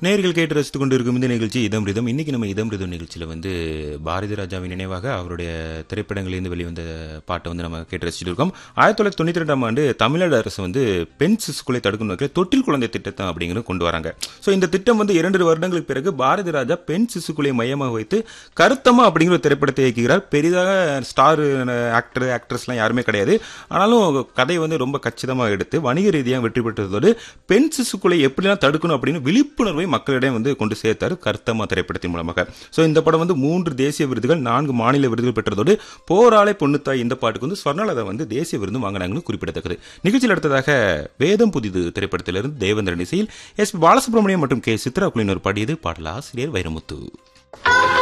நேர்கள் கேட்டு ரசித்துக் கொண்டிருக்கும் இந்த நிகழ்ச்சி இதம் ரிதம் இன்னைக்கு நம்ம இதம் ரிதம் நிகழ்ச்சியில் வந்து பாரதி ராஜாவின் நினைவாக அவருடைய திரைப்படங்களிலிருந்து வெளிவந்த பாட்டை வந்து நம்ம கேட்டு ரசிச்சுட்டு இருக்கோம் ஆயிரத்தி தொள்ளாயிரத்தி தொண்ணூற்றி ரெண்டாம் ஆண்டு தமிழ்நாடு அரசு வந்து பெண் சிசுக்குலை தடுக்கும் நோக்கில் தொட்டில் குழந்தை திட்டத்தை அப்படிங்கிறது கொண்டு வராங்க ஸோ இந்த திட்டம் வந்து இரண்டு வருடங்களுக்கு பிறகு பாரதி ராஜா பெண் சிசுக்குலை மையமாக வைத்து கருத்தம்மா அப்படிங்கிற ஒரு திரைப்படத்தை இயக்குகிறார் பெரிதாக ஸ்டார் ஆக்டர் ஆக்ட்ரஸ்லாம் யாருமே கிடையாது ஆனாலும் கதை வந்து ரொம்ப கச்சிதமாக எடுத்து வணிக ரீதியாக வெற்றி பெற்றதோடு பெண் சிசுக்குலை எப்படிலாம் தடுக்கணும் அப்படின்னு விழிப்புணர்வை மக்களிடம் வந்து கொண்டு சேர்த்தார் கர்த்தம்மா திரைப்படத்தின் மூலமாக ஸோ இந்த படம் வந்து மூன்று தேசிய விருதுகள் நான்கு மாநில விருதுகள் பெற்றதோடு போராளை பொண்ணுத்தாய் இந்த பாட்டுக்கு வந்து ஸ்வர்ணலதா வந்து தேசிய விருது வாங்கினாங்கன்னு குறிப்பிடத்தக்கது நிகழ்ச்சியில் அடுத்ததாக வேதம் புதிது திரைப்படத்திலிருந்து தேவேந்திரன் இசையில் எஸ் பி பாலசுப்ரமணியம் மற்றும் கே சித்ரா குழுவினர் பாடியது பாடலாசிரியர் வைரமுத்து